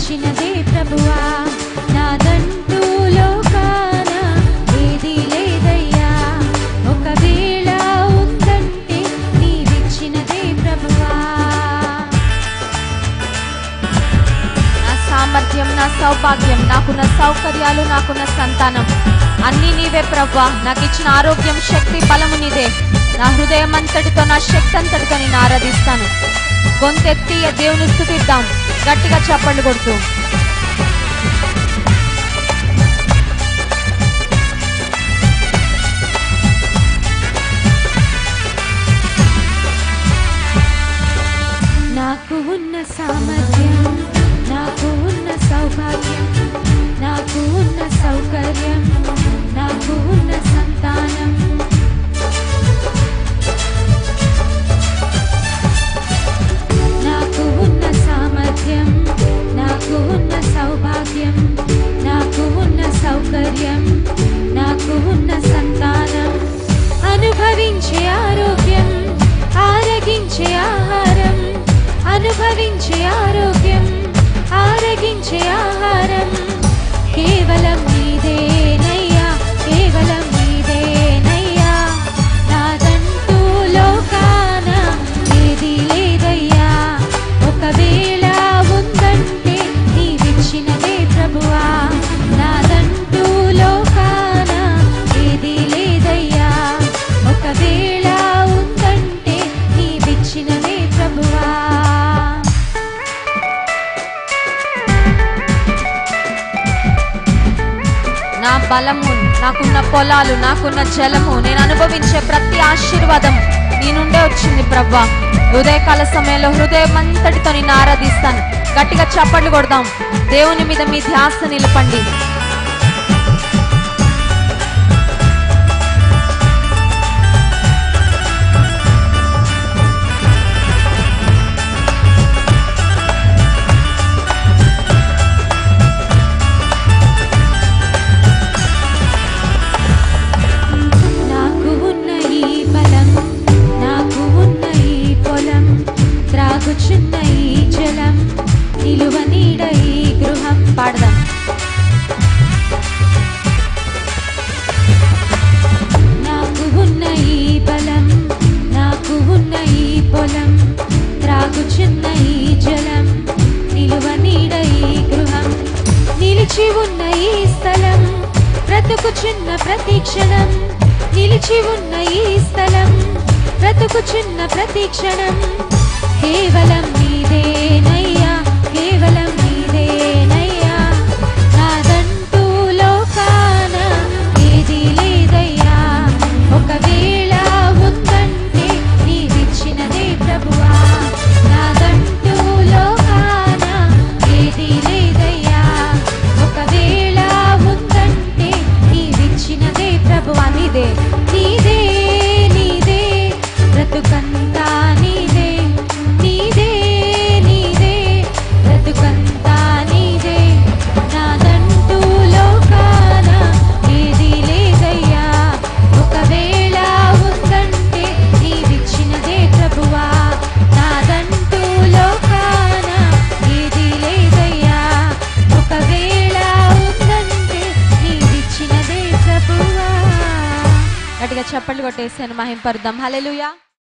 నీవిచ్చినదే ప్రభువా నాదంటూ లోకాన ఏది లేదయ్యా ఒకవేళ ఉందంటే నీవిచ్చినదే ప్రభువా నా సామర్థ్యం నా సౌభాగ్యం నాకున్న సౌకర్యాలు నాకున్న సంతానం అన్నీ నీవే ప్రవ్వా నాకు ఇచ్చిన ఆరోగ్యం శక్తి బలము నీదే నా హృదయం అంతటితో నా శక్తి అంతటితో నేను ఆరాధిస్తాను గొంతెత్తి ఆ దేవుని స్థుతిద్దాం గట్టిగా చప్పట్లు కొడుతూ నాకు ఉన్న సామర్థ్యం నాకు ఉన్న సౌభాగ్యం నాకు ఉన్న సౌకర్యం నాకు ఉన్న సంతానం నాకు ఉన్న సామర్థ్యం నాకు ఉన్న సౌభాగ్యం నాకు ఉన్న సౌకర్యం నాకు ఉన్న సంతానం అనుభవించే ఆరోగ్యం ఆరగించే ఆహారం అనుభవించే ఆరోగ్యం ఆరగించే ఆహారం కేవలం నీదేనయ్యా కేవలం నీదేనయ్యా నాదంటూ లోకాన ఏది లేదయ్యా ఒకవేళ ఉందంటే నీవిచ్చినదే ప్రభువా నాదంటూ లోకాన ఏది లేదయ్యా ఒకవేళ ఉందంటే నీవిచ్చినదే ప్రభువా నా బలము నాకున్న పొలాలు నాకున్న జలము నేను అనుభవించే ప్రతి ఆశీర్వాదం నీ నుండే వచ్చింది ప్రవ్వా ఉదయకాల సమయంలో హృదయం అంతటితో నేను ఆరాధిస్తాను గట్టిగా చప్పట్లు కొడదాం దేవుని మీద మీ ధ్యాస నిలపండి నాకు ఉన్న ఈ బలం నాకు ఉన్న ఈ పొలం త్రాగుచున్న ఈ జలం నిలువ నీడ ఈ గృహం పాడదాం నాకు ఉన్న ఈ బలం నాకు ఉన్న ఈ పొలం త్రాగుచున్న ఈ జలం నిలువ నీడ ఈ గృహం నిలిచి ఉన్న ఈ స్థలం బ్రతుకుచున్న ప్రతి క్షణం నిలిచి ఉన్న ఈ స్థలం బ్రతుకుచున్న ప్రతి క్షణం కేవలం నీదేనయ్యా కేవలం నీదేనయ్యా నాదంటూ లోకాన ఏది లేదయ్యా ఒకవేళ ఉందంటే నీవిచ్చినదే ప్రభువా నాదంటూ లోకాన ఏది లేదయ్యా ఒకవేళ ఉందంటే నీవిచ్చినదే ప్రభువా నీదే నీదే నీదే బ్రతుకంతా నీదే నీదే నీదే బ్రతుకంతా నీదే నాదంటూ లోకాన ఏది లేదయ్యా ఒకవేళ ఉందంటే నీవిచ్చినదే ప్రభువా నాదంటూ లోకాన ఏది లేదయ్యా ఒకవేళ ఉందంటే నీవిచ్చినదే ప్రభువా గట్టిగా చప్పట్లు కొట్టేసాను మహింపరుద్దాం హల్లెలూయా